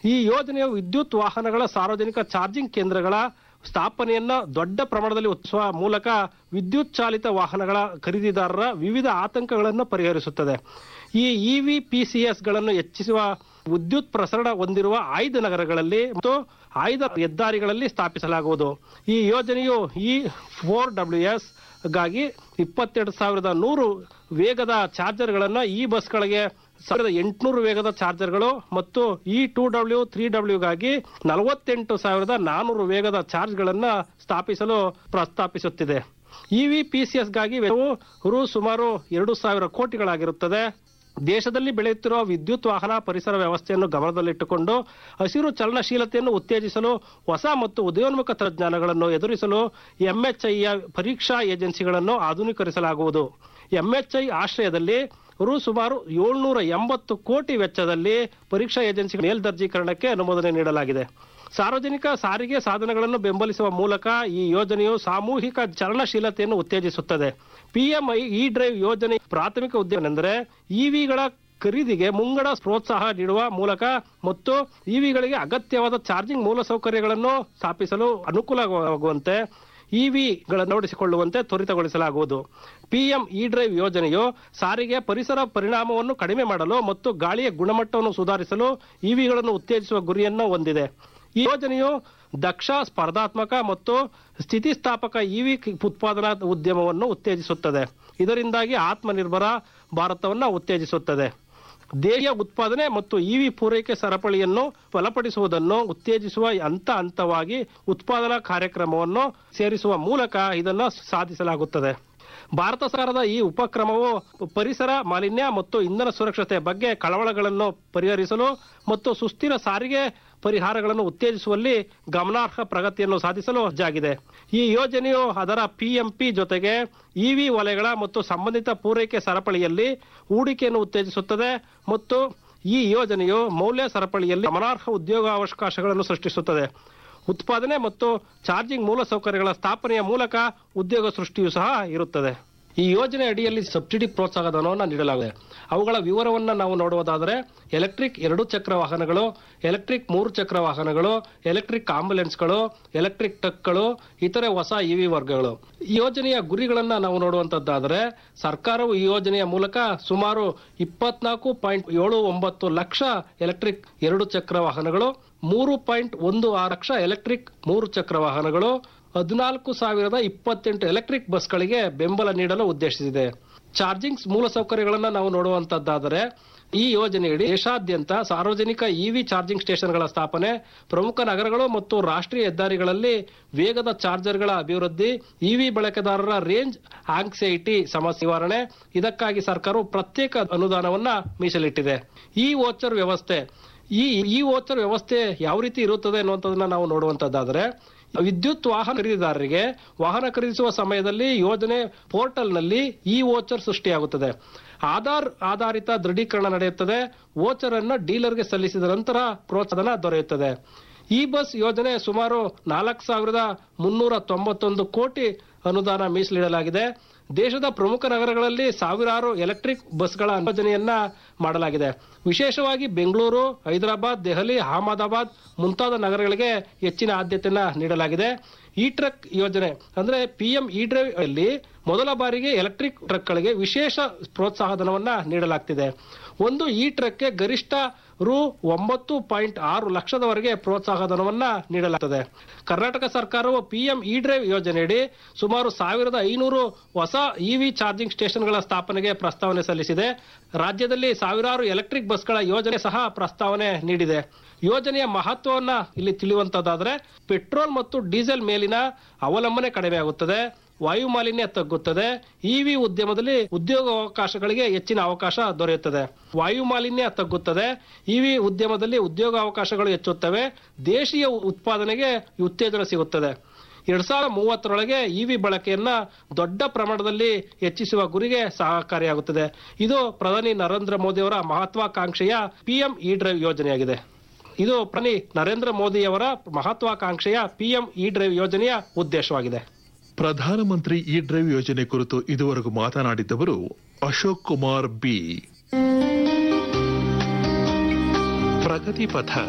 ಈ ಯೋಜನೆಯು ವಿದ್ಯುತ್ ವಾಹನಗಳ ಸಾರ್ವಜನಿಕ ಚಾರ್ಜಿಂಗ್ ಕೇಂದ್ರಗಳ ಸ್ಥಾಪನೆಯನ್ನ ದೊಡ್ಡ ಪ್ರಮಾಣದಲ್ಲಿ ಉತ್ಸುವ ಮೂಲಕ ವಿದ್ಯುತ್ ಚಾಲಿತ ವಾಹನಗಳ ಖರೀದಿದಾರರ ವಿವಿಧ ಆತಂಕಗಳನ್ನು ಪರಿಹರಿಸುತ್ತದೆ ಈ ಇವಿ ಪಿಸಿಎಸ್ ಗಳನ್ನು ಹೆಚ್ಚಿಸುವ ವಿದ್ಯುತ್ ಪ್ರಸರಣ ಹೊಂದಿರುವ ಆಯ್ದ ನಗರಗಳಲ್ಲಿ ಮತ್ತು ಆಯ್ದ ಹೆದ್ದಾರಿಗಳಲ್ಲಿ ಸ್ಥಾಪಿಸಲಾಗುವುದು ಈ ಯೋಜನೆಯು ಈ ಫೋರ್ ಡಬ್ಲ್ಯೂ ಎಸ್ ಗಾಗಿ ಇಪ್ಪತ್ತೆರಡು ಸಾವಿರದ ನೂರು ವೇಗದ ಚಾರ್ಜರ್ಗಳನ್ನು ಈ ಬಸ್ಗಳಿಗೆ ಸಾವಿರದ ಎಂಟುನೂರು ವೇಗದ ಚಾರ್ಜರ್ಗಳು ಮತ್ತು ಈ ಟೂ ಡಬ್ಲ್ಯೂ ತ್ರೀ ಡಬ್ಲ್ಯೂಗಾಗಿ ನಲವತ್ತೆಂಟು ಸಾವಿರದ ನಾನೂರು ವೇಗದ ಚಾರ್ಜ್ಗಳನ್ನು ಸ್ಥಾಪಿಸಲು ಪ್ರಸ್ತಾಪಿಸುತ್ತಿದೆ ಇವಿ ಪಿಸಿಎಸ್ಗಾಗಿ ವೆಚ್ಚವು ರು ಸುಮಾರು ಎರಡು ಸಾವಿರ ಕೋಟಿಗಳಾಗಿರುತ್ತದೆ ದೇಶದಲ್ಲಿ ಬೆಳೆಯುತ್ತಿರುವ ವಿದ್ಯುತ್ ವಾಹನ ಪರಿಸರ ವ್ಯವಸ್ಥೆಯನ್ನು ಗಮನದಲ್ಲಿಟ್ಟುಕೊಂಡು ಹಸಿರು ಚಲನಶೀಲತೆಯನ್ನು ಉತ್ತೇಜಿಸಲು ಹೊಸ ಮತ್ತು ಉದಯೋನ್ಮುಖ ತಂತ್ರಜ್ಞಾನಗಳನ್ನು ಎದುರಿಸಲು ಎಂಎಚ್ಐಯ ಪರೀಕ್ಷಾ ಏಜೆನ್ಸಿಗಳನ್ನು ಆಧುನೀಕರಿಸಲಾಗುವುದು ಎಂಎಚ್ಐ ಆಶ್ರಯದಲ್ಲಿ ರು ಸುಮಾರು ಏಳ್ನೂರ ಎಂಬತ್ತು ಕೋಟಿ ವೆಚ್ಚದಲ್ಲಿ ಪರೀಕ್ಷಾ ಏಜೆನ್ಸಿಗಳ ಮೇಲ್ದರ್ಜೀಕರಣಕ್ಕೆ ಅನುಮೋದನೆ ನೀಡಲಾಗಿದೆ ಸಾರ್ವಜನಿಕ ಸಾರಿಗೆ ಸಾಧನಗಳನ್ನು ಬೆಂಬಲಿಸುವ ಮೂಲಕ ಈ ಯೋಜನೆಯು ಸಾಮೂಹಿಕ ಚಲನಶೀಲತೆಯನ್ನು ಉತ್ತೇಜಿಸುತ್ತದೆ ಪಿಎಂಐ ಇ ಡ್ರೈವ್ ಯೋಜನೆ ಪ್ರಾಥಮಿಕ ಉದ್ದೇಶವೆಂದರೆ ಇವಿಗಳ ಖರೀದಿಗೆ ಮುಂಗಡ ಪ್ರೋತ್ಸಾಹ ನೀಡುವ ಮೂಲಕ ಮತ್ತು ಇವಿಗಳಿಗೆ ಅಗತ್ಯವಾದ ಚಾರ್ಜಿಂಗ್ ಮೂಲಸೌಕರ್ಯಗಳನ್ನು ಸ್ಥಾಪಿಸಲು ಅನುಕೂಲವಾಗುವಂತೆ ಇವಿಗಳನ್ನು ನೋಡಿಸಿಕೊಳ್ಳುವಂತೆ ತ್ವರಿತಗೊಳಿಸಲಾಗುವುದು ಪಿಎಂ ಇ ಡ್ರೈವ್ ಯೋಜನೆಯು ಸಾರಿಗೆ ಪರಿಸರ ಪರಿಣಾಮವನ್ನು ಕಡಿಮೆ ಮಾಡಲು ಮತ್ತು ಗಾಳಿಯ ಗುಣಮಟ್ಟವನ್ನು ಸುಧಾರಿಸಲು ಇವಿಗಳನ್ನು ಉತ್ತೇಜಿಸುವ ಗುರಿಯನ್ನು ಹೊಂದಿದೆ ಈ ಯೋಜನೆಯು ದಕ್ಷ ಸ್ಪರ್ಧಾತ್ಮಕ ಮತ್ತು ಸ್ಥಿತಿಸ್ಥಾಪಕ ಇವಿ ಉತ್ಪಾದನಾ ಉದ್ಯಮವನ್ನು ಉತ್ತೇಜಿಸುತ್ತದೆ ಇದರಿಂದಾಗಿ ಆತ್ಮನಿರ್ಭರ ಭಾರತವನ್ನು ಉತ್ತೇಜಿಸುತ್ತದೆ ದೇಶೀಯ ಉತ್ಪಾದನೆ ಮತ್ತು ಇವಿ ಪೂರೈಕೆ ಸರಪಳಿಯನ್ನು ಬಲಪಡಿಸುವುದನ್ನು ಉತ್ತೇಜಿಸುವ ಹಂತ ಹಂತವಾಗಿ ಉತ್ಪಾದನಾ ಕಾರ್ಯಕ್ರಮವನ್ನು ಸೇರಿಸುವ ಮೂಲಕ ಇದನ್ನು ಸಾಧಿಸಲಾಗುತ್ತದೆ ಭಾರತ ಸರ್ಕಾರದ ಈ ಉಪಕ್ರಮವು ಪರಿಸರ ಮಾಲಿನ್ಯ ಮತ್ತು ಇಂಧನ ಸುರಕ್ಷತೆ ಬಗ್ಗೆ ಕಳವಳಗಳನ್ನು ಪರಿಹರಿಸಲು ಮತ್ತು ಸುಸ್ಥಿರ ಸಾರಿಗೆ ಪರಿಹಾರಗಳನ್ನು ಉತ್ತೇಜಿಸುವಲ್ಲಿ ಗಮನಾರ್ಹ ಪ್ರಗತಿಯನ್ನು ಸಾಧಿಸಲು ಸಜ್ಜಾಗಿದೆ ಈ ಯೋಜನೆಯು ಅದರ ಪಿಎಂಪಿ ಜೊತೆಗೆ ಇವಿ ವಲಯಗಳ ಮತ್ತು ಸಂಬಂಧಿತ ಪೂರೈಕೆ ಸರಪಳಿಯಲ್ಲಿ ಹೂಡಿಕೆಯನ್ನು ಉತ್ತೇಜಿಸುತ್ತದೆ ಮತ್ತು ಈ ಯೋಜನೆಯು ಮೌಲ್ಯ ಸರಪಳಿಯಲ್ಲಿ ಗಮನಾರ್ಹ ಉದ್ಯೋಗಾವಕಾಶಗಳನ್ನು ಸೃಷ್ಟಿಸುತ್ತದೆ ಉತ್ಪಾದನೆ ಮತ್ತು ಚಾರ್ಜಿಂಗ್ ಮೂಲಸೌಕರ್ಯಗಳ ಸ್ಥಾಪನೆಯ ಮೂಲಕ ಉದ್ಯೋಗ ಸೃಷ್ಟಿಯೂ ಸಹ ಇರುತ್ತದೆ ಈ ಯೋಜನೆ ಅಡಿಯಲ್ಲಿ ಸಬ್ಸಿಡಿ ಪ್ರೋತ್ಸಾಹ ಧನವನ್ನು ನೀಡಲಾಗಿದೆ ಅವುಗಳ ವಿವರವನ್ನು ನಾವು ನೋಡುವುದಾದರೆ ಎಲೆಕ್ಟ್ರಿಕ್ ಎರಡು ಚಕ್ರ ವಾಹನಗಳು ಎಲೆಕ್ಟ್ರಿಕ್ ಮೂರು ಚಕ್ರ ವಾಹನಗಳು ಎಲೆಕ್ಟ್ರಿಕ್ ಆಂಬುಲೆನ್ಸ್ಗಳು ಎಲೆಕ್ಟ್ರಿಕ್ ಟ್ರಕ್ಗಳು ಇತರೆ ಹೊಸ ಇವಿ ವರ್ಗಗಳು ಈ ಯೋಜನೆಯ ಗುರಿಗಳನ್ನು ನಾವು ನೋಡುವಂತದ್ದಾದರೆ ಸರ್ಕಾರವು ಈ ಯೋಜನೆಯ ಮೂಲಕ ಸುಮಾರು ಇಪ್ಪತ್ನಾಲ್ಕು ಪಾಯಿಂಟ್ ಏಳು ಒಂಬತ್ತು ಲಕ್ಷ ಎಲೆಕ್ಟ್ರಿಕ್ ಎರಡು ಚಕ್ರ ವಾಹನಗಳು ಮೂರು ಪಾಯಿಂಟ್ ಒಂದು ಆರು ಲಕ್ಷ ಎಲೆಕ್ಟ್ರಿಕ್ ಮೂರು ಚಕ್ರ ವಾಹನಗಳು ಹದಿನಾಲ್ಕು ಸಾವಿರದ ಇಪ್ಪತ್ತೆಂಟು ಎಲೆಕ್ಟ್ರಿಕ್ ಬಸ್ಗಳಿಗೆ ಬೆಂಬಲ ನೀಡಲು ಉದ್ದೇಶಿಸಿದೆ ಚಾರ್ಜಿಂಗ್ ಮೂಲಸೌಕರ್ಯಗಳನ್ನು ನಾವು ನೋಡುವಂತದ್ದಾದರೆ ಈ ಯೋಜನೆಯಡಿ ದೇಶಾದ್ಯಂತ ಸಾರ್ವಜನಿಕ ಇವಿ ಚಾರ್ಜಿಂಗ್ ಸ್ಟೇಷನ್ಗಳ ಸ್ಥಾಪನೆ ಪ್ರಮುಖ ನಗರಗಳು ಮತ್ತು ರಾಷ್ಟ್ರೀಯ ಹೆದ್ದಾರಿಗಳಲ್ಲಿ ವೇಗದ ಚಾರ್ಜರ್ಗಳ ಅಭಿವೃದ್ಧಿ ಇವಿ ಬಳಕೆದಾರರ ರೇಂಜ್ ಆಂಕ್ಸೈಟಿ ಸಮಸ್ಯೆ ನಿವಾರಣೆ ಇದಕ್ಕಾಗಿ ಸರ್ಕಾರವು ಪ್ರತ್ಯೇಕ ಅನುದಾನವನ್ನ ಮೀಸಲಿಟ್ಟಿದೆ ಈ ವೋಚರ್ ವ್ಯವಸ್ಥೆ ಈ ಈ ವೋಚರ್ ವ್ಯವಸ್ಥೆ ಯಾವ ರೀತಿ ಇರುತ್ತದೆ ಅನ್ನುವಂಥದ್ದನ್ನ ನಾವು ನೋಡುವಂತದ್ದಾದ್ರೆ ವಿದ್ಯುತ್ ವಾಹನ ಖರೀದಿದಾರರಿಗೆ ವಾಹನ ಖರೀದಿಸುವ ಸಮಯದಲ್ಲಿ ಯೋಜನೆ ಪೋರ್ಟಲ್ನಲ್ಲಿ ಈ ವೋಚರ್ ಸೃಷ್ಟಿಯಾಗುತ್ತದೆ ಆಧಾರ್ ಆಧಾರಿತ ದೃಢೀಕರಣ ನಡೆಯುತ್ತದೆ ವೋಚರ್ ಅನ್ನು ಡೀಲರ್ಗೆ ಸಲ್ಲಿಸಿದ ನಂತರ ಪ್ರೋತ್ಸಾಹನ ದೊರೆಯುತ್ತದೆ ಈ ಬಸ್ ಯೋಜನೆ ಸುಮಾರು ನಾಲ್ಕು ಸಾವಿರದ ಮುನ್ನೂರ ತೊಂಬತ್ತೊಂದು ಕೋಟಿ ಅನುದಾನ ಮೀಸಲಿಡಲಾಗಿದೆ ದೇಶದ ಪ್ರಮುಖ ನಗರಗಳಲ್ಲಿ ಸಾವಿರಾರು ಎಲೆಕ್ಟ್ರಿಕ್ ಬಸ್ಗಳ ಯೋಜನೆಯನ್ನ ಮಾಡಲಾಗಿದೆ ವಿಶೇಷವಾಗಿ ಬೆಂಗಳೂರು ಹೈದರಾಬಾದ್ ದೆಹಲಿ ಅಹಮದಾಬಾದ್ ಮುಂತಾದ ನಗರಗಳಿಗೆ ಹೆಚ್ಚಿನ ಆದ್ಯತೆಯನ್ನ ನೀಡಲಾಗಿದೆ ಈ ಟ್ರಕ್ ಯೋಜನೆ ಅಂದ್ರೆ ಪಿಎಂ ಇ ಡ್ರೈವ್ ಅಲ್ಲಿ ಮೊದಲ ಬಾರಿಗೆ ಎಲೆಕ್ಟ್ರಿಕ್ ಟ್ರಕ್ಗಳಿಗೆ ವಿಶೇಷ ಪ್ರೋತ್ಸಾಹಧನವನ್ನ ನೀಡಲಾಗ್ತಿದೆ ಒಂದು ಈ ಟ್ರಕ್ಗೆ ಗರಿಷ್ಠ ರು ಒಂಬತ್ತು ಪಾಯಿಂಟ್ ಆರು ಲಕ್ಷದವರೆಗೆ ಪ್ರೋತ್ಸಾಹಧನವನ್ನ ನೀಡಲಾಗುತ್ತದೆ ಕರ್ನಾಟಕ ಸರ್ಕಾರವು ಪಿಎಂ ಇ ಡ್ರೈವ್ ಯೋಜನೆಯಡಿ ಸುಮಾರು ಸಾವಿರದ ಐನೂರು ಹೊಸ ಇವಿ ಚಾರ್ಜಿಂಗ್ ಸ್ಟೇಷನ್ಗಳ ಸ್ಥಾಪನೆಗೆ ಪ್ರಸ್ತಾವನೆ ಸಲ್ಲಿಸಿದೆ ರಾಜ್ಯದಲ್ಲಿ ಸಾವಿರಾರು ಎಲೆಕ್ಟ್ರಿಕ್ ಬಸ್ಗಳ ಯೋಜನೆ ಸಹ ಪ್ರಸ್ತಾವನೆ ನೀಡಿದೆ ಯೋಜನೆಯ ಮಹತ್ವವನ್ನ ಇಲ್ಲಿ ತಿಳಿಯುವಂತದ್ದಾದ್ರೆ ಪೆಟ್ರೋಲ್ ಮತ್ತು ಡೀಸೆಲ್ ಮೇಲಿನ ಅವಲಂಬನೆ ಕಡಿಮೆಯಾಗುತ್ತದೆ ವಾಯು ಮಾಲಿನ್ಯ ತಗ್ಗುತ್ತದೆ ಇವಿ ಉದ್ಯಮದಲ್ಲಿ ಉದ್ಯೋಗಾವಕಾಶಗಳಿಗೆ ಹೆಚ್ಚಿನ ಅವಕಾಶ ದೊರೆಯುತ್ತದೆ ವಾಯು ಮಾಲಿನ್ಯ ತಗ್ಗುತ್ತದೆ ಇವಿ ಉದ್ಯಮದಲ್ಲಿ ಉದ್ಯೋಗಾವಕಾಶಗಳು ಹೆಚ್ಚುತ್ತವೆ ದೇಶೀಯ ಉತ್ಪಾದನೆಗೆ ಉತ್ತೇಜನ ಸಿಗುತ್ತದೆ ಎರಡ್ ಸಾವಿರದ ಮೂವತ್ತರೊಳಗೆ ಇವಿ ಬಳಕೆಯನ್ನ ದೊಡ್ಡ ಪ್ರಮಾಣದಲ್ಲಿ ಹೆಚ್ಚಿಸುವ ಗುರಿಗೆ ಸಹಕಾರಿಯಾಗುತ್ತದೆ ಇದು ಪ್ರಧಾನಿ ನರೇಂದ್ರ ಮೋದಿ ಅವರ ಮಹತ್ವಾಕಾಂಕ್ಷೆಯ ಪಿಎಂ ಇ ಡ್ರೈವ್ ಯೋಜನೆಯಾಗಿದೆ ಇದು ಪ್ರಧಾನಿ ನರೇಂದ್ರ ಮೋದಿಯವರ ಮಹತ್ವಾಕಾಂಕ್ಷೆಯ ಪಿಎಂ ಇ ಡ್ರೈವ್ ಯೋಜನೆಯ ಉದ್ದೇಶವಾಗಿದೆ ಪ್ರಧಾನಮಂತ್ರಿ ಇ ಡ್ರೈವ್ ಯೋಜನೆ ಕುರಿತು ಇದುವರೆಗೂ ಮಾತನಾಡಿದ್ದವರು ಅಶೋಕ್ ಕುಮಾರ್ ಬಿ ಪ್ರಗತಿ ಪಥ